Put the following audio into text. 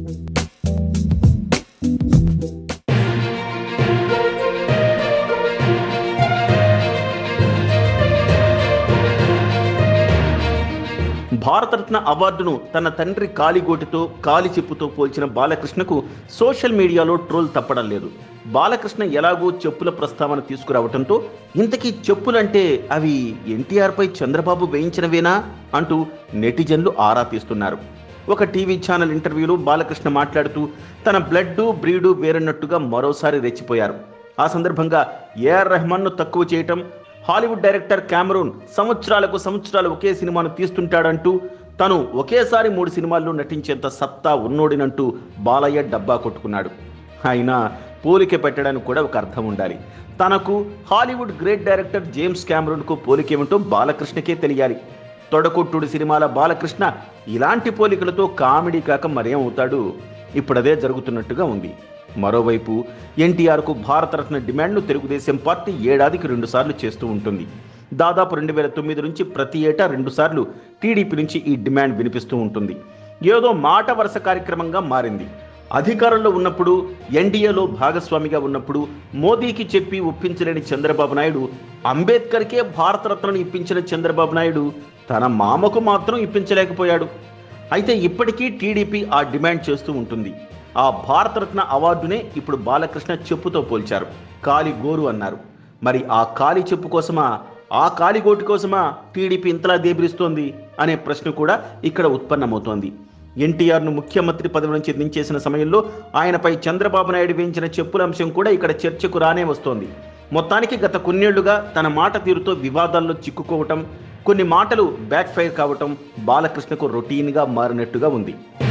భారతరత్న అవార్డును తన తండ్రి కాలిగోటితో కాలి చెప్పుతో పోల్చిన బాలకృష్ణకు సోషల్ మీడియాలో ట్రోల్ తప్పడం లేదు బాలకృష్ణ ఎలాగో చెప్పుల ప్రస్తావన తీసుకురావడంతో ఇంతకీ చెప్పులంటే అవి ఎన్టీఆర్పై చంద్రబాబు వేయించినవేనా అంటూ నెటిజన్లు ఆరా తీస్తున్నారు ఒక టీవీ ఛానల్ ఇంటర్వ్యూలో బాలకృష్ణ మాట్లాడుతూ తన బ్లడ్ బ్రీడు వేరన్నట్టుగా మరోసారి రెచ్చిపోయారు ఆ సందర్భంగా ఏఆర్ రెహమాన్ను తక్కువ చేయటం హాలీవుడ్ డైరెక్టర్ క్యామరూన్ సంవత్సరాలకు సంవత్సరాలు ఒకే సినిమాను తీస్తుంటాడంటూ తను ఒకేసారి మూడు సినిమాల్లో నటించేంత సత్తా ఉన్నోడినంటూ బాలయ్య డబ్బా కొట్టుకున్నాడు అయినా పోలిక పెట్టడానికి కూడా ఒక అర్థం ఉండాలి తనకు హాలీవుడ్ గ్రేట్ డైరెక్టర్ జేమ్స్ క్యామరూన్కు పోలికేమిటో బాలకృష్ణకే తెలియాలి తొడకొట్టుడు సినిమాల బాలకృష్ణ ఇలాంటి పోలికలతో కామెడీ కాక మరేం అవుతాడు ఇప్పుడదే జరుగుతున్నట్టుగా ఉంది మరోవైపు ఎన్టీఆర్కు భారతరత్న డిమాండ్ను తెలుగుదేశం పార్టీ ఏడాదికి రెండుసార్లు చేస్తూ ఉంటుంది దాదాపు రెండు వేల తొమ్మిది నుంచి ప్రతి ఏటా రెండుసార్లు టీడీపీ నుంచి ఈ డిమాండ్ వినిపిస్తూ ఉంటుంది ఏదో మాట వరుస కార్యక్రమంగా మారింది అధికారంలో ఉన్నప్పుడు ఎన్డీఏలో భాగస్వామిగా ఉన్నప్పుడు మోదీకి చెప్పి ఒప్పించలేని చంద్రబాబు నాయుడు అంబేద్కర్కే భారతరత్నను ఇప్పించిన చంద్రబాబు నాయుడు తన మామకు మాత్రం ఇప్పించలేకపోయాడు అయితే ఇప్పటికీ టీడీపీ ఆ డిమాండ్ చేస్తూ ఉంటుంది ఆ భారతరత్న అవార్డునే ఇప్పుడు బాలకృష్ణ చెప్పుతో పోల్చారు కాలి గోరు అన్నారు మరి ఆ కాలి చెప్పు కోసమా ఆ కాలిగోటు కోసమా టీడీపీ ఇంతలా దేబిరిస్తోంది అనే ప్రశ్న కూడా ఇక్కడ ఉత్పన్నమవుతోంది ఎన్టీఆర్ను ముఖ్యమంత్రి పదవి నుంచి దించేసిన సమయంలో ఆయనపై చంద్రబాబు నాయుడు వేయించిన చెప్పుల అంశం కూడా ఇక్కడ చర్చకు రానే వస్తోంది మొత్తానికి గత కొన్నేళ్లుగా తన మాట తీరుతో వివాదాల్లో చిక్కుకోవటం కొన్ని మాటలు బ్యాక్ ఫైర్ కావటం బాలకృష్ణకు రొటీన్గా మారినట్టుగా ఉంది